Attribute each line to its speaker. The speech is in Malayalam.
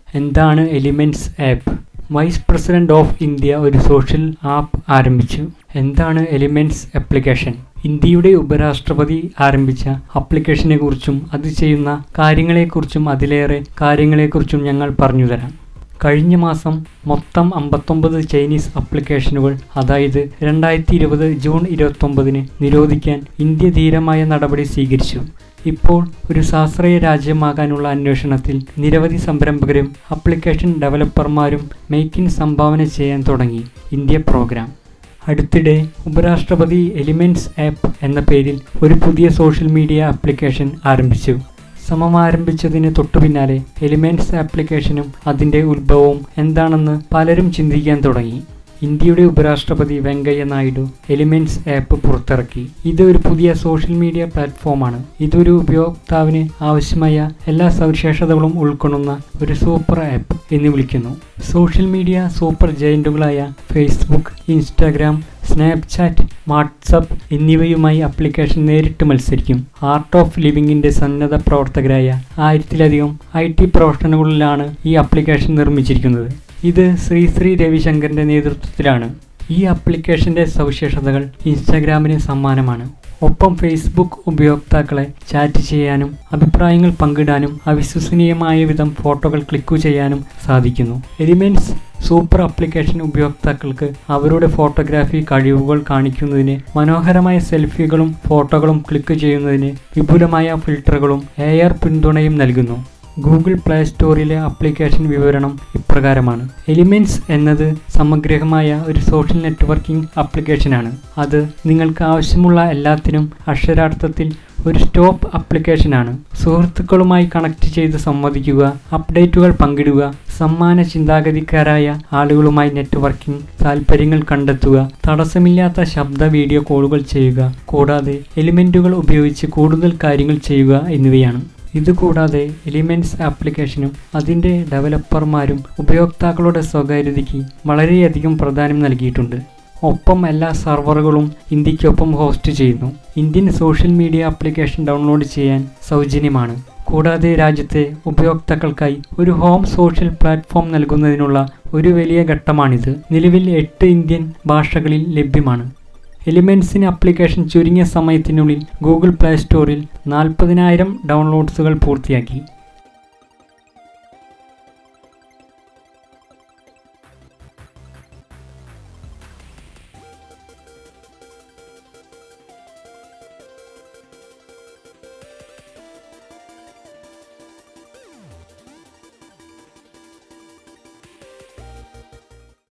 Speaker 1: എന്താണ് elements app vice president of India ഒരു സോഷ്യൽ ആപ്പ് ആരംഭിച്ചു എന്താണ് എലിമെൻറ്റ്സ് ആപ്ലിക്കേഷൻ ഇന്ത്യയുടെ ഉപരാഷ്ട്രപതി ആരംഭിച്ച ആപ്ലിക്കേഷനെ കുറിച്ചും അത് ചെയ്യുന്ന കാര്യങ്ങളെക്കുറിച്ചും അതിലേറെ കാര്യങ്ങളെക്കുറിച്ചും ഞങ്ങൾ പറഞ്ഞുതരാം കഴിഞ്ഞ മാസം മൊത്തം അമ്പത്തൊമ്പത് ചൈനീസ് ആപ്ലിക്കേഷനുകൾ അതായത് രണ്ടായിരത്തി ഇരുപത് ജൂൺ ഇരുപത്തൊമ്പതിന് നിരോധിക്കാൻ ഇന്ത്യ ധീരമായ നടപടി സ്വീകരിച്ചു ഇപ്പോൾ ഒരു ശാസ്ത്രീയ രാജ്യമാകാനുള്ള അന്വേഷണത്തിൽ നിരവധി സംരംഭകരും ആപ്ലിക്കേഷൻ ഡെവലപ്പർമാരും മെയ്ക്കിൻ സംഭാവന ചെയ്യാൻ തുടങ്ങി ഇന്ത്യ പ്രോഗ്രാം അടുത്തിടെ ഉപരാഷ്ട്രപതി എലിമെൻറ്റ്സ് ആപ്പ് എന്ന പേരിൽ ഒരു പുതിയ സോഷ്യൽ മീഡിയ ആപ്ലിക്കേഷൻ ആരംഭിച്ചു സമം ആരംഭിച്ചതിന് തൊട്ടു പിന്നാലെ എലിമെൻറ്റ്സ് ആപ്ലിക്കേഷനും അതിൻ്റെ ഉത്ഭവവും എന്താണെന്ന് പലരും ചിന്തിക്കാൻ തുടങ്ങി ഇന്ത്യയുടെ ഉപരാഷ്ട്രപതി വെങ്കയ്യ നായിഡു എലിമെൻറ്റ്സ് ആപ്പ് പുറത്തിറക്കി ഇത് ഒരു പുതിയ സോഷ്യൽ മീഡിയ പ്ലാറ്റ്ഫോമാണ് ഇതൊരു ഉപയോക്താവിന് ആവശ്യമായ എല്ലാ സവിശേഷതകളും ഉൾക്കൊള്ളുന്ന ഒരു സൂപ്പർ ആപ്പ് എന്ന് വിളിക്കുന്നു സോഷ്യൽ മീഡിയ സൂപ്പർ ജയൻറ്റുകളായ ഫേസ്ബുക്ക് ഇൻസ്റ്റാഗ്രാം സ്നാപ്ചാറ്റ് വാട്സപ്പ് എന്നിവയുമായി ആപ്ലിക്കേഷൻ നേരിട്ട് മത്സരിക്കും ആർട്ട് ഓഫ് ലിവിങ്ങിൻ്റെ സന്നദ്ധ പ്രവർത്തകരായ ആയിരത്തിലധികം ഐ ടി പ്രൊഫഷണലുകളിലാണ് ഈ ആപ്ലിക്കേഷൻ നിർമ്മിച്ചിരിക്കുന്നത് ഇത് ശ്രീ ശ്രീ രവിശങ്കറിൻ്റെ നേതൃത്വത്തിലാണ് ഈ ആപ്ലിക്കേഷൻ്റെ സവിശേഷതകൾ ഇൻസ്റ്റാഗ്രാമിന് സമ്മാനമാണ് ഒപ്പം ഫേസ്ബുക്ക് ഉപയോക്താക്കളെ ചാറ്റ് ചെയ്യാനും അഭിപ്രായങ്ങൾ പങ്കിടാനും അവിശ്വസനീയമായ വിധം ഫോട്ടോകൾ ക്ലിക്കു ചെയ്യാനും സാധിക്കുന്നു എലിമെൻറ്റ്സ് സൂപ്പർ ആപ്ലിക്കേഷൻ ഉപയോക്താക്കൾക്ക് അവരുടെ ഫോട്ടോഗ്രാഫി കഴിവുകൾ കാണിക്കുന്നതിന് മനോഹരമായ സെൽഫികളും ഫോട്ടോകളും ക്ലിക്ക് ചെയ്യുന്നതിന് വിപുലമായ ഫിൽട്ടറുകളും എ ആർ പിന്തുണയും നൽകുന്നു ഗൂഗിൾ പ്ലേ സ്റ്റോറിലെ ആപ്ലിക്കേഷൻ വിവരണം ഇപ്രകാരമാണ് എലിമെൻറ്റ്സ് എന്നത് സമഗ്രമായ ഒരു സോഷ്യൽ നെറ്റ്വർക്കിംഗ് ആപ്ലിക്കേഷനാണ് അത് നിങ്ങൾക്ക് ആവശ്യമുള്ള എല്ലാത്തിനും അക്ഷരാർത്ഥത്തിൽ ഒരു സ്റ്റോപ്പ് ആപ്ലിക്കേഷനാണ് സുഹൃത്തുക്കളുമായി കണക്ട് ചെയ്ത് സംവദിക്കുക അപ്ഡേറ്റുകൾ പങ്കിടുക സമ്മാന ചിന്താഗതിക്കാരായ ആളുകളുമായി നെറ്റ്വർക്കിംഗ് താൽപ്പര്യങ്ങൾ കണ്ടെത്തുക തടസ്സമില്ലാത്ത ശബ്ദ വീഡിയോ കോളുകൾ ചെയ്യുക കൂടാതെ എലിമെൻറ്റുകൾ ഉപയോഗിച്ച് കൂടുതൽ കാര്യങ്ങൾ ചെയ്യുക എന്നിവയാണ് ഇതുകൂടാതെ എലിമെൻറ്റ്സ് ആപ്ലിക്കേഷനും അതിൻ്റെ ഡെവലപ്പർമാരും ഉപയോക്താക്കളുടെ സ്വകാര്യതയ്ക്ക് വളരെയധികം പ്രാധാന്യം നൽകിയിട്ടുണ്ട് ഒപ്പം എല്ലാ സെർവറുകളും ഇന്ത്യക്കൊപ്പം ഹോസ്റ്റ് ചെയ്യുന്നു Indian social media application download ചെയ്യാൻ സൗജന്യമാണ് കൂടാതെ രാജ്യത്തെ ഉപയോക്താക്കൾക്കായി ഒരു ഹോം സോഷ്യൽ പ്ലാറ്റ്ഫോം നൽകുന്നതിനുള്ള ഒരു വലിയ ഘട്ടമാണിത് നിലവിൽ എട്ട് ഇന്ത്യൻ ഭാഷകളിൽ ലഭ്യമാണ് എലിമെൻറ്റ്സിന് ആപ്ലിക്കേഷൻ ചുരുങ്ങിയ സമയത്തിനുള്ളിൽ ഗൂഗിൾ പ്ലേ സ്റ്റോറിൽ നാൽപ്പതിനായിരം ഡൗൺലോഡ്സുകൾ പൂർത്തിയാക്കി